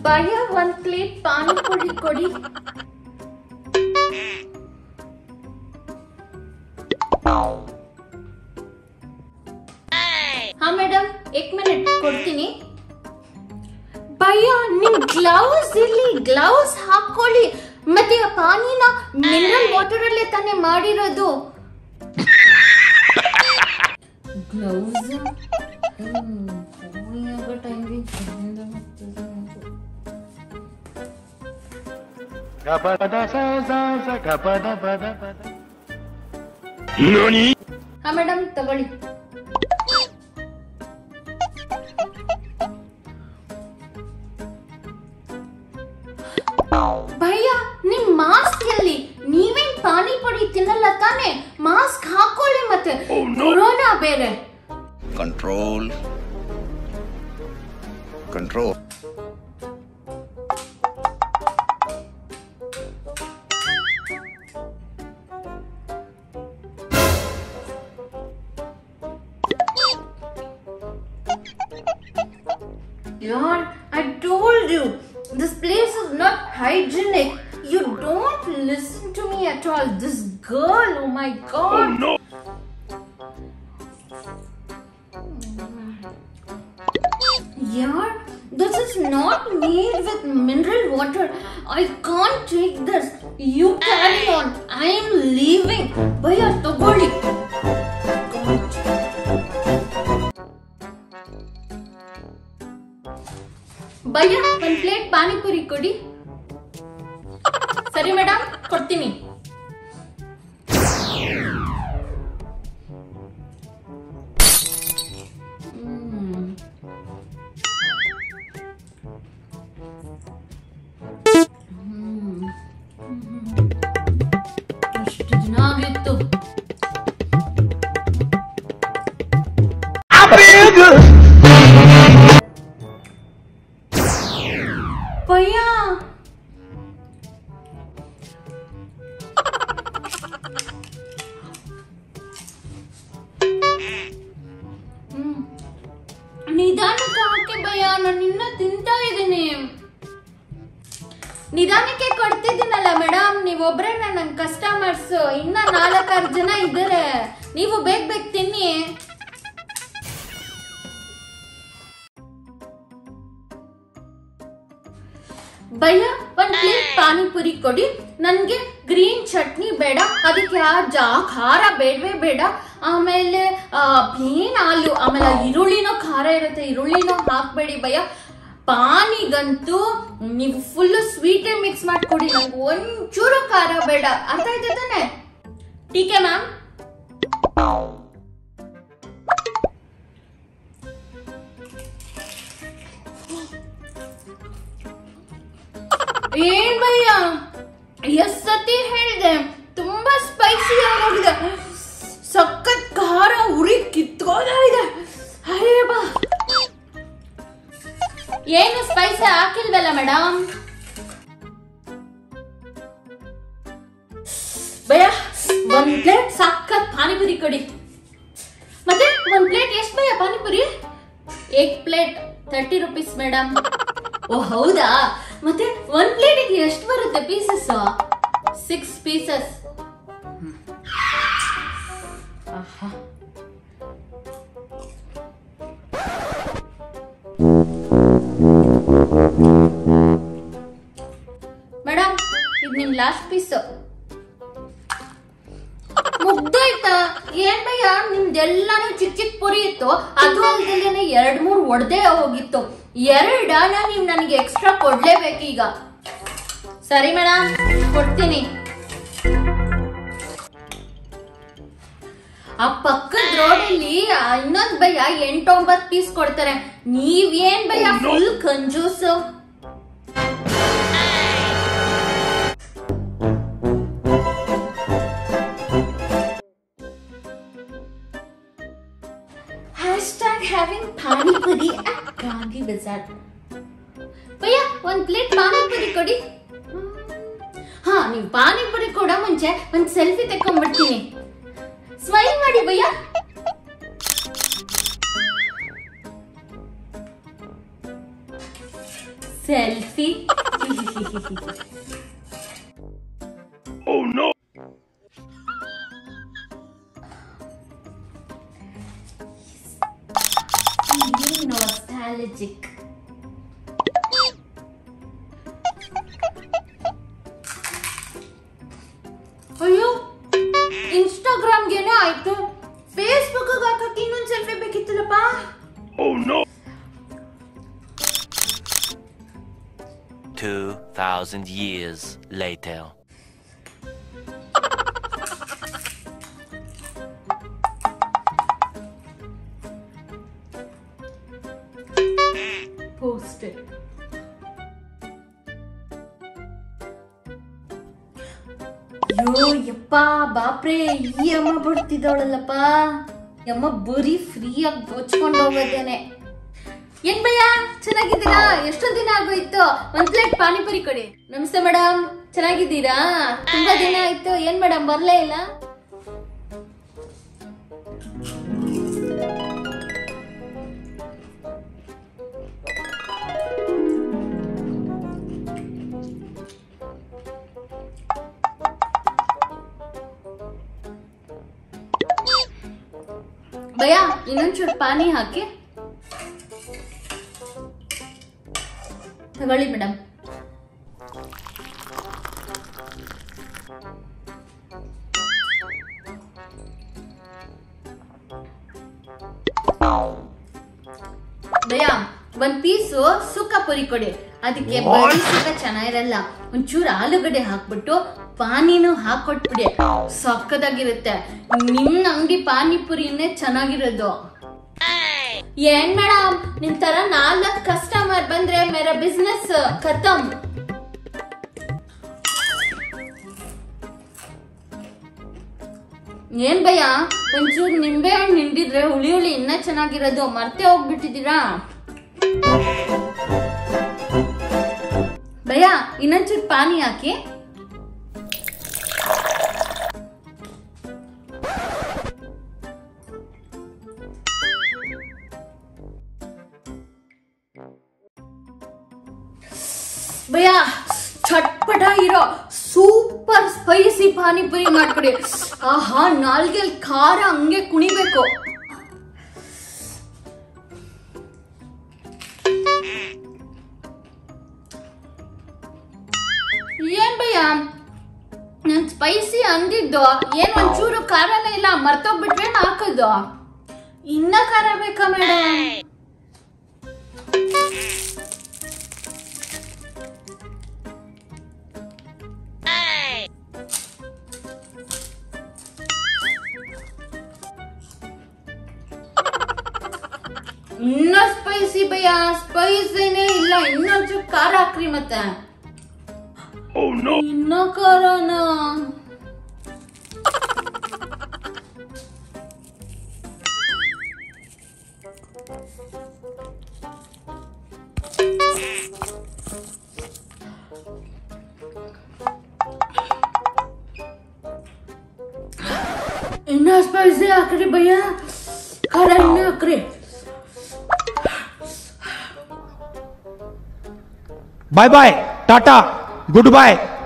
ಭಯ ಒಂದ್ ಪ್ಲೇಟ್ ಪಾನಿಪುರಿ ಕೊಡಿ ಹಾ ಮೇಡಮ್ ಏಕ್ ಮಿನಿಟ್ ಕೊಡ್ತೀನಿ ಭಯ ನಿಮ್ ಗ್ಲೌಸ್ ಇಲ್ಲಿ ಗ್ಲೌಸ್ ಹಾಕೊಳ್ಳಿ ಮತ್ತೆ ಆ ಪಾನಿನ ಮಿನರಲ್ ವಾಟರ್ ಅಲ್ಲೇ ತಾನೇ ಮಾಡಿರೋದು gloves Gapada sa sa sa gapada pada pada. Nani? ಹಾ ಮೇಡಮ್ ತಗೊಳ್ಳಿ ಭಯ್ಯ ನಿಮ್ ಮಾಸ್ಕ್ ಎಲ್ಲಿ ನೀವೇನ್ ಪಾನಿಪುರಿ ತಿನ್ನಲ್ಲ ತಾನೆ ಮಾಸ್ಕ್ ಹಾಕೊಳ್ಳಿ ಮತ್ತೆ ಕೊರೋನಾ ಬೇರೆ control control Yaar, I told you, this place is not hygienic. You don't listen to me at all. This girl, oh my god. no. Yaar, this is not made with mineral water. I can't take this. You carry on. I am leaving. Bhaiya, togoli. Bhaiya ಒಂದ್ plate panipuri ಕೊಡಿ ಸರಿ madam ಕೊಡ್ತೀನಿ ಹ್ಮ್. ಹ್ಮ್. ಹ್ಮ್. ಎಷ್ಟು ಚೆನ್ನಾಗಿತ್ತು ಭಯ್ಯ ಹ್ಮ್. ನಿಧಾನಕ್ಕೆ ಹಾಕಿ ಭಯ ನಾನು ಇನ್ನ ತಿಂತಾ ಇದ್ದೀನಿ ನಿಧಾನಕ್ಕೆ ಕೊಡ್ತಿದ್ದೀನಲ್ಲ ಮೇಡಮ್ ನೀವೊಬ್ರೇ ನನ್ನ ಕಸ್ಟಮರ್ಸ್ ಇನ್ನ ನಾಲ್ಕಾರು ಜನ ಇದ್ದಾರೆ ನೀವು ಬೇಗ ಬೇಗ ತಿನ್ನಿ ಭಯ್ಯ ಒಂದ್ ಪ್ಲೇಟ್ ಪಾನಿಪುರಿ ಕೊಡಿ ನನ್ಗೆ ಗ್ರೀನ್ ಚಟ್ನಿ ಬೇಡ ಅದಕ್ಕೆ ಆ ಜಾ ಖಾರ ಬೇಡವೇ ಬೇಡ ಆಮೇಲೆ ಪ್ಲೇನ್ ಆಲು ಆಮೇಲೆ ಈರುಳ್ಳಿನೂ ಖಾರ ಇರುತ್ತೆ ಈರುಳ್ಳಿನೂ ಹಾಕ್ಬೇಡಿ ಭಯ್ಯ ಪಾನಿಗಂತೂ ನೀವು ಫುಲ್ ಸ್ವೀಟೇ ಮಿಕ್ಸ್ ಮಾಡ್ಕೊಡಿ ನಂಗೆ ಒಂಚೂರು ಖಾರ ಬೇಡ ಅರ್ಥ ಆಯ್ತಾ ತಾನೆ ಟೀಕೆ ಮ್ಯಾಮ್ ಏನ್ ಭಯ್ಯ ಎಷ್ಟ್ ಸತಿ ಹೇಳಿದೆ ತುಂಬಾ ಸ್ಪೈಸಿ ಆಗೋಗಿದೆ ಸಖತ್ ಖಾರ ಉರಿ ಕಿತ್ಕೋತಾ ಇದೆ ಅರೇ ಬಾ ಏನು ಸ್ಪೈಸಿ ಹಾಕಿಲ್ವಲ್ಲ ಮೇಡಮ್ ಭಯ ಒಂದ್ ಪ್ಲೇಟ್ ಸಖತ್ ಪಾನಿಪುರಿ ಕೊಡಿ ಮತ್ತೆ ಒಂದ್ ಪ್ಲೇಟ್ ಎಷ್ಟು ಭಯ ಪಾನಿಪುರಿ ಏಕ್ ಪ್ಲೇಟ್ ತರ್ಟಿ ರುಪೀಸ್ ಮೇಡಮ್ ಓ ಹೌದಾ ಮತ್ತೆ ಒಂದ್ ಪ್ಲೇಟಿಗೆ ಎಷ್ಟು ಬರುತ್ತೆ ಪೀಸಸ್ ಸಿಕ್ಸ್ ಪೀಸಸ್ ಮೇಡಮ್ ಇದು ನಿಮ್ ಲಾಸ್ಟ್ ಪೀಸ್ ಮುಗ್ದೋಯ್ತಾ ಏನ್ ಭಯ್ಯ ನಿಮ್ದೆಲ್ಲಾನು ಚಿಕ್ಕ ಚಿಕ್ಕ ಪುರಿ ಇತ್ತು ಅದು ಅಲ್ದಲೇನೆ ಎರಡ್ ಮೂರ್ ಒಡ್ದೇ ಹೋಗಿತ್ತು ಎರಡನ ನೀವ್ ನನಗೆ ಎಕ್ಸ್ಟ್ರಾ ಕೊಡ್ಲೇಬೇಕು ಈಗ ಸರಿ ಮೇಡಮ್ ಕೊಡ್ತೀನಿ ಆ ಪಕ್ಕದ ರೋಡಲ್ಲಿ ಇನ್ನೊಂದ್ ಭಯ ಎಂಟೊಂಬತ್ ಪೀಸ್ ಕೊಡ್ತಾರೆ ನೀವೇನ್ ಭಯ ಫುಲ್ ಕಂಜೂಸ್ hashtag having panipuri at Gandhi Bazaar ಭಯ್ಯ ಒಂದ್ ಪ್ಲೇಟ್ ಪಾನಿಪುರಿ ಕೊಡಿ ಹ್ಮ್. ಹಾ ನೀವು ಪಾನಿಪುರಿ ಕೊಡೋ ಮುಂಚೆ ಒಂದ್ ಸೆಲ್ಫಿ ತೆಕ್ಕೊಂಡ್ಬಿಡ್ತೀನಿ ಸ್ಮೈಲ್ ಮಾಡಿ ಭಯ್ಯ ಸೆಲ್ಫಿ ನಾಸ್ಟಾಲಜಿಕ್ ಅಯ್ಯೋ ಇನ್ಸ್ಟಾಗ್ರಾಮ್ಗೆನೆ ಆಯ್ತು ಫೇಸ್ಬುಕ್ ಹಾಕಕ್ಕೆ ಇನ್ನೊಂದ್ ಸೆಲ್ಫಿ ಬೇಕಿತ್ತಲ್ಲಪ್ಪ Two thousand years later. Post ಅಯ್ಯೋ ಯಪ್ಪ ಬಾಪ್ರೆ ಈ ಅಮ್ಮ ಬಿಡ್ತಿದ್ದವಳಲ್ಲಪ್ಪ ಈ ಅಮ್ಮ ಬರೀ ಫ್ರೀಯಾಗಿ ದೋಚ್ಕೊಂಡು ಹೋಗೋದೇನೆ ಏನ್ ಭಯ್ಯ ಚೆನ್ನಾಗಿದ್ದೀರಾ ಎಷ್ಟೊಂದ್ ದಿನ ಆಗೋಯ್ತು ಒಂದ್ ಪ್ಲೇಟ್ ಪಾನಿಪುರಿ ಕೊಡಿ ನಮಸ್ತೆ ಮೇಡಮ್ ಚೆನ್ನಾಗಿದ್ದೀರಾ ತುಂಬಾ ದಿನ ಆಯ್ತು ಏನ್ ಮೇಡಮ್ ಬರ್ಲೇ ಇಲ್ಲ ಭಯ ಇನ್ನೊಂಚೂರು ಪಾನಿ ಹಾಕಿ ತಗೊಳ್ಳಿ ಮೇಡಮ್ ಭಯ ಒಂದ್ ಪೀಸು ಸುಕ್ಕ ಪುರಿ ಕೊಡಿ ಅದಕ್ಕೆ ಬರೀ ಸುಕ್ಕ ಚೆನ್ನಾಗಿರಲ್ಲ ಒಂಚೂರು ಆಲೂಗಡ್ಡೆ ಹಾಕ್ಬಿಟ್ಟು ಪಾನಿನೂ ಹಾಕೊಟ್ಬಿಡಿ ಸಕ್ಕದಾಗಿರುತ್ತೆ ನಿಮ್ ಅಂಗಡಿ ಪಾನಿಪುರಿನೇ ಚೆನ್ನಾಗಿರೋದು ಏನ್ ಮೇಡಮ್ ನಿಮ್ ತರ ನಾಲ್ಕ್ ಕಸ್ಟಮರ್ ಬಂದ್ರೆ ಮೇರಾ ಬಿಸ್ನೆಸ್ ಖತಮ್ ಏನ್ ಭಯ ಒಂಚೂರು ನಿಂಬೆ ಹಣ್ಣು ಹಿಂಡಿದ್ರೆ ಹುಳಿ ಹುಳಿ ಇನ್ನ ಚೆನ್ನಾಗಿರೋದು ಮರ್ತೆ ಹೋಗ್ಬಿಟ್ಟಿದ್ದೀರಾ ಭಯ ಇನ್ನೊಂಚೂರು ಪಾನಿ ಹಾಕಿ ಭಯ ಚಟ್ಪಟ ಇರೋ ಸೂಪರ್ ಸ್ಪೈಸಿ ಪಾನಿಪುರಿ ಮಾಡ್ಕೊಡಿ ಆಹಾ ನಾಲ್ಗೆಲ್ ಖಾರ ಹಂಗೆ ಕುಣಿಬೇಕು ಏನ್ ಭಯ ನಾನ್ ಸ್ಪೈಸಿ ಅಂದಿದ್ದು ಏನ್ ಒಂಚೂರು ಖಾರನೇ ಇಲ್ಲ ಮರ್ತೋಗ್ಬಿಟ್ರೆ ಹಾಕೋದು ಇನ್ನ ಖಾರ ಬೇಕಾ ಮೇಡಮ್ ಇನ್ನ ಸ್ಪೈಸಿ ಭಯ ಸ್ಪೈಸಿನೇ ಇಲ್ಲ ಇನ್ನೊಂಚೂರು ಖಾರ ಹಾಕ್ರಿ ಮತ್ತೆ ಇನ್ನ ಖಾರನ ಇನ್ನ ಸ್ಪೈಸಿ ಹಾಕ್ರಿ ಭಯ್ಯ ಖಾರ ಇನ್ನ ಹಾಕ್ರಿ bye bye tata good bye